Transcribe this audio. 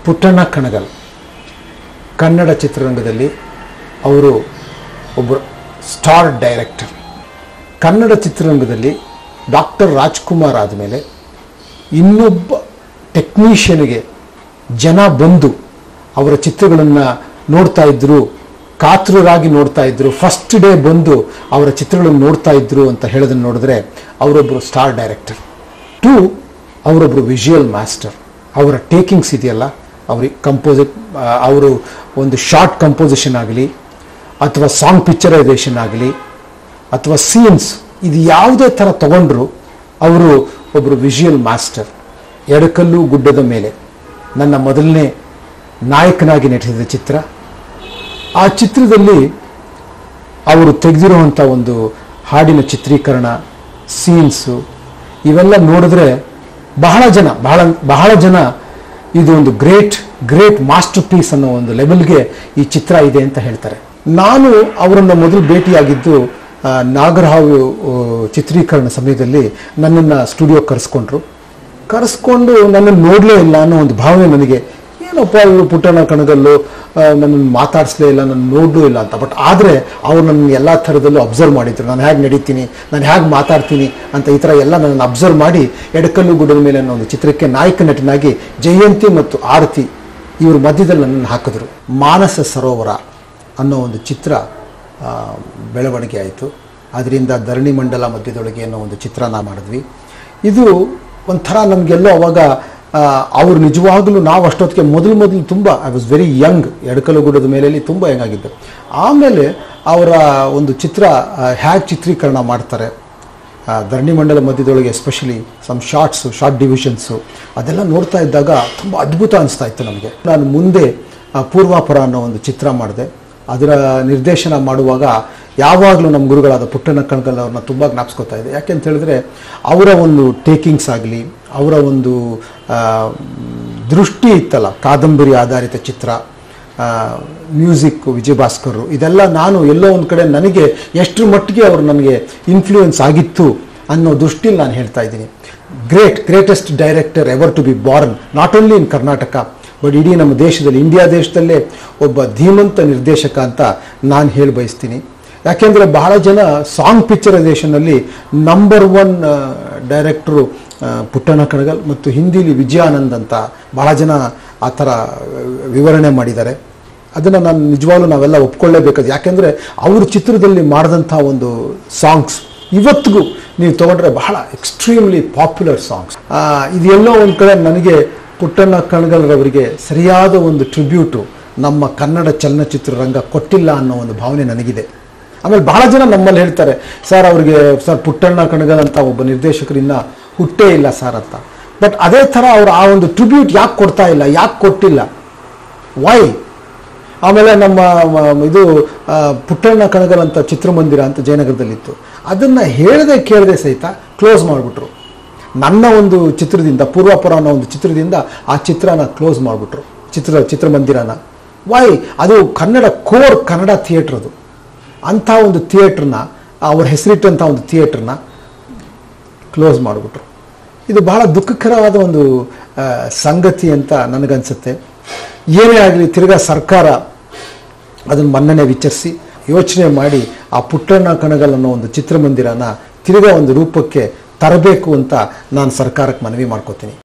ಪುಟ್ಟಣ್ಣ ಕಣಗಲ್ ಕನ್ನಡ ಚಿತ್ರರಂಗದಲ್ಲಿ ಅವರು ಒಬ್ಬರು ಸ್ಟಾರ್ ಡೈರೆಕ್ಟರ್ ಕನ್ನಡ ಚಿತ್ರರಂಗದಲ್ಲಿ ಡಾಕ್ಟರ್ ರಾಜ್ಕುಮಾರ್ ಆದಮೇಲೆ ಇನ್ನೊಬ್ಬ ಟೆಕ್ನಿಷಿಯನ್ಗೆ ಜನ ಬಂದು ಅವರ ಚಿತ್ರಗಳನ್ನು ನೋಡ್ತಾ ಇದ್ರು ಕಾತುರರಾಗಿ ನೋಡ್ತಾ ಇದ್ರು ಫಸ್ಟ್ ಡೇ ಬಂದು ಅವರ ಚಿತ್ರಗಳನ್ನು ನೋಡ್ತಾ ಇದ್ರು ಅಂತ ಹೇಳೋದನ್ನು ನೋಡಿದ್ರೆ ಅವರೊಬ್ಬರು ಸ್ಟಾರ್ ಡೈರೆಕ್ಟರ್ ಟು ಅವರೊಬ್ಬರು ವಿಜುವಲ್ ಮಾಸ್ಟರ್ ಅವರ ಟೇಕಿಂಗ್ಸ್ ಇದೆಯಲ್ಲ ಅವ್ರಿಗೆ ಕಂಪೋಸಿ ಅವರು ಒಂದು ಶಾರ್ಟ್ ಕಂಪೋಸಿಷನ್ ಆಗಲಿ ಅಥವಾ ಸಾಂಗ್ ಪಿಕ್ಚರೈಸೇಷನ್ ಆಗಲಿ ಅಥವಾ ಸೀನ್ಸ್ ಇದು ಯಾವುದೇ ಥರ ತಗೊಂಡ್ರು ಅವರು ಒಬ್ಬರು ವಿಜುವಲ್ ಮಾಸ್ಟರ್ ಎಡಕಲ್ಲು ಗುಡ್ಡದ ಮೇಲೆ ನನ್ನ ಮೊದಲನೇ ನಾಯಕನಾಗಿ ನಟಿಸಿದ ಚಿತ್ರ ಆ ಚಿತ್ರದಲ್ಲಿ ಅವರು ತೆಗೆದಿರುವಂಥ ಒಂದು ಹಾಡಿನ ಚಿತ್ರೀಕರಣ ಸೀನ್ಸು ಇವೆಲ್ಲ ನೋಡಿದ್ರೆ ಬಹಳ ಜನ ಬಹಳ ಬಹಳ ಜನ ಇದು ಒಂದು ಗ್ರೇಟ್ ಗ್ರೇಟ್ ಮಾಸ್ಟರ್ ಪೀಸ್ ಅನ್ನೋ ಒಂದು ಲೆವೆಲ್ಗೆ ಈ ಚಿತ್ರ ಇದೆ ಅಂತ ಹೇಳ್ತಾರೆ ನಾನು ಅವರನ್ನು ಮೊದಲು ಭೇಟಿಯಾಗಿದ್ದು ಆ, ನಾಗರಹಾವು ಆ, ಚಿತ್ರೀಕರಣ ಸಮಯದಲ್ಲಿ ನನ್ನನ್ನು ಸ್ಟುಡಿಯೋ ಕರೆಸ್ಕೊಂಡ್ರು ಕರೆಸ್ಕೊಂಡು ನನ್ನನ್ನು ನೋಡಲೇ ಇಲ್ಲ ಅನ್ನೋ ಒಂದು ಭಾವನೆ ನನಗೆ ಏನಪ್ಪ ಇವರು ಪುಟ್ಟಣ್ಣ ಕಣಗಲ್ಲು ನನ್ನನ್ನು ಮಾತಾಡಿಸ್ಲೇ ಇಲ್ಲ ನನ್ನ ನೋಡಲೂ ಇಲ್ಲ ಅಂತ ಬಟ್ ಆದರೆ ಅವ್ರು ನನ್ನ ಎಲ್ಲ ಥರದಲ್ಲೂ ಅಬ್ಸರ್ವ್ ಮಾಡಿದ್ರು ನಾನು ಹೇಗೆ ನಡೀತೀನಿ ನಾನು ಹೇಗೆ ಮಾತಾಡ್ತೀನಿ ಅಂತ ಈ ಥರ ಎಲ್ಲ ನನ್ನನ್ನು ಅಬ್ಸರ್ವ್ ಮಾಡಿ ಎಡಕಲ್ಲು ಗುಡ್ಡದ ಮೇಲೆ ಅನ್ನೋ ಒಂದು ಚಿತ್ರಕ್ಕೆ ನಾಯಕ ನಟನಾಗಿ ಜಯಂತಿ ಮತ್ತು ಆರತಿ ಇವ್ರ ಮಧ್ಯದಲ್ಲಿ ನನ್ನನ್ನು ಹಾಕಿದ್ರು ಮಾನಸ ಸರೋವರ ಅನ್ನೋ ಒಂದು ಚಿತ್ರ ಆ, ಬೆಳವಣಿಗೆ ಆಯಿತು ಅದರಿಂದ ಧರಣಿ ಮಂಡಲ ಮಧ್ಯದೊಳಗೆ ಅನ್ನೋ ಒಂದು ಚಿತ್ರನ ಮಾಡಿದ್ವಿ ಇದು ಒಂಥರ ನಮಗೆಲ್ಲೋ ಅವಾಗ ಆ, ಅವ್ರು ನಿಜವಾಗಲೂ ನಾವು ಅಷ್ಟೊತ್ತಿಗೆ ಮೊದಲು ಮೊದಲು ತುಂಬ ಐ ವಾಸ್ ವೆರಿ ಯಂಗ್ ಎಡಕಲುಗುಡದ ಮೇಲೆ ತುಂಬ ಯಂಗ್ ಆಗಿದ್ದು ಆಮೇಲೆ ಅವರ ಒಂದು ಚಿತ್ರ ಹ್ಯಾಗ್ ಚಿತ್ರೀಕರಣ ಮಾಡ್ತಾರೆ ಆ, ಧರಣಿ ಮಂಡಲ ಮಧ್ಯದೊಳಗೆ especially some shots short divisions ಅದೆಲ್ಲ ನೋಡ್ತಾ ಇದ್ದಾಗ ತುಂಬ ಅದ್ಭುತ ಅನಿಸ್ತಾ ಇತ್ತು ನಮಗೆ ನಾನು ಮುಂದೆ ಆ, ಪೂರ್ವಾಪರ ಅನ್ನೋ ಒಂದು ಚಿತ್ರ ಮಾಡಿದೆ ಅದರ ನಿರ್ದೇಶನ ಮಾಡುವಾಗ ಯಾವಾಗಲೂ ನಮ್ಮ ಗುರುಗಳಾದ ಪುಟ್ಟಣ್ಣ ಕಣಗಲ್ ಅವ್ರನ್ನ ತುಂಬ ಜ್ಞಾಪಿಸ್ಕೊತಾ ಇದೆ ಯಾಕೆಂತ ಹೇಳಿದ್ರೆ ಅವರ ಒಂದು ಟೇಕಿಂಗ್ಸ್ ಆಗಲಿ ಅವರ ಒಂದು ಆ, ದೃಷ್ಟಿ ಇತ್ತಲ್ಲ ಕಾದಂಬರಿ ಆಧಾರಿತ ಚಿತ್ರ ಮ್ಯೂಸಿಕ್ ವಿಜಯ ಭಾಸ್ಕರ್ ಇದೆಲ್ಲ ನಾನು ಎಲ್ಲೋ ಒಂದು ಕಡೆ ನನಗೆ ಎಷ್ಟರ ಮಟ್ಟಿಗೆ ಅವರು ನನಗೆ ಇನ್ಫ್ಲೂಯೆನ್ಸ್ ಆಗಿತ್ತು ಅನ್ನೋ ದೃಷ್ಟಿಯಲ್ಲಿ ನಾನು ಹೇಳ್ತಾ ಇದ್ದೀನಿ great greatest director ever to be born not only in Karnataka but ಇಡೀ ನಮ್ಮ ದೇಶದಲ್ಲಿ ಇಂಡಿಯಾ ದೇಶದಲ್ಲೇ ಒಬ್ಬ ಧೀಮಂತ ನಿರ್ದೇಶಕ ಅಂತ ನಾನು ಹೇಳಿ ಬಯಸ್ತೀನಿ ಯಾಕೆಂದರೆ ಬಹಳ ಜನ ಸಾಂಗ್ ಪಿಕ್ಚರೈಸೇಷನಲ್ಲಿ number one director Puttanna Kanagal ಮತ್ತು ಹಿಂದಿಲಿ ವಿಜಯಾನಂದ್ ಅಂತ ಬಹಳ ಜನ ಆ ಥರ ವಿವರಣೆ ಮಾಡಿದ್ದಾರೆ ಅದನ್ನು ನಾನು ನಿಜವಾಗ್ಲೂ ನಾವೆಲ್ಲ ಒಪ್ಕೊಳ್ಳೇಬೇಕಾದ ಯಾಕೆಂದರೆ ಅವ್ರ ಚಿತ್ರದಲ್ಲಿ ಮಾಡಿದಂಥ ಒಂದು ಸಾಂಗ್ಸ್ ಇವತ್ತಿಗೂ ನೀವು ತಗೊಂಡ್ರೆ ಬಹಳ ಎಕ್ಸ್ಟ್ರೀಮ್ಲಿ ಪಾಪ್ಯುಲರ್ ಸಾಂಗ್ಸ್ ಇದು ಎಲ್ಲೋ ಒಂದು ಕಡೆ ನನಗೆ ಪುಟ್ಟಣ್ಣ ಕಣಗಲ್ರವರಿಗೆ ಸರಿಯಾದ ಒಂದು ಟ್ರಿಬ್ಯೂಟು ನಮ್ಮ ಕನ್ನಡ ಚಲನಚಿತ್ರರಂಗ ಕೊಟ್ಟಿಲ್ಲ ಅನ್ನೋ ಒಂದು ಭಾವನೆ ನನಗಿದೆ ಆಮೇಲೆ ಬಹಳ ಜನ ನಮ್ಮಲ್ಲಿ ಹೇಳ್ತಾರೆ ಸರ್ ಅವ್ರಿಗೆ ಸರ್ ಪುಟ್ಟಣ್ಣ ಕಣಗಲ್ ಅಂತ ಒಬ್ಬ ನಿರ್ದೇಶಕರಿನ್ನ ಹುಟ್ಟೇ ಇಲ್ಲ ಸರ್ ಅಂತ ಬಟ್ ಅದೇ ಥರ ಅವ್ರು ಆ ಒಂದು ಟ್ರಿಬ್ಯೂಟ್ ಯಾಕೆ ಕೊಡ್ತಾ ಇಲ್ಲ ಯಾಕೆ ಕೊಟ್ಟಿಲ್ಲ ವೈ ಆಮೇಲೆ ನಮ್ಮ ಮ- ಇದು ಆ, ಪುಟ್ಟಣ್ಣ ಕಣಗಲ್ ಅಂತ ಚಿತ್ರಮಂದಿರ ಅಂತ ಜಯನಗರದಲ್ಲಿತ್ತು ಅದನ್ನು ಹೇಳದೆ ಕೇಳದೆ ಸಹಿತ ಕ್ಲೋಸ್ ಮಾಡಿಬಿಟ್ರು ನನ್ನ ಒಂದು ಚಿತ್ರದಿಂದ ಪೂರ್ವಾಪುರ ಅನ್ನೋ ಒಂದು ಚಿತ್ರದಿಂದ ಆ ಚಿತ್ರನ ಕ್ಲೋಸ್ ಮಾಡಿಬಿಟ್ರು ಚಿತ್ರ ಚಿತ್ರಮಂದಿರನ ವೈ ಅದು ಕನ್ನಡ ಕೋರ್ ಕನ್ನಡ ಥಿಯೇಟ್ರ್ ಅದು ಅಂಥ ಒಂದು ಥಿಯೇಟ್ರನ್ನ ಅವ್ರ ಹೆಸರಿಟ್ಟಂಥ ಒಂದು ಥಿಯೇಟ್ರನ್ನ ಕ್ಲೋಸ್ ಮಾಡಿಬಿಟ್ರು ಇದು ಬಹಳ ದುಃಖಕರವಾದ ಒಂದು ಆ, ಸಂಗತಿ ಅಂತ ನನಗನ್ಸುತ್ತೆ ಏನೇ ಆಗಲಿ ತಿರ್ಗಾ ಸರ್ಕಾರ ಅದನ್ನು ಮನ್ನಣೆ ವಿಚಾರಿಸಿ ಯೋಚನೆ ಮಾಡಿ ಆ ಪುಟ್ಟಣ್ಣ ಕಣಗಲ್ ಅನ್ನೋ ಒಂದು ಚಿತ್ರಮಂದಿರನ ತಿರ್ಗಾ ಒಂದು ರೂಪಕ್ಕೆ ತರಬೇಕು ಅಂತ ನಾನು ಸರ್ಕಾರಕ್ಕೆ ಮನವಿ ಮಾಡ್ಕೋತೀನಿ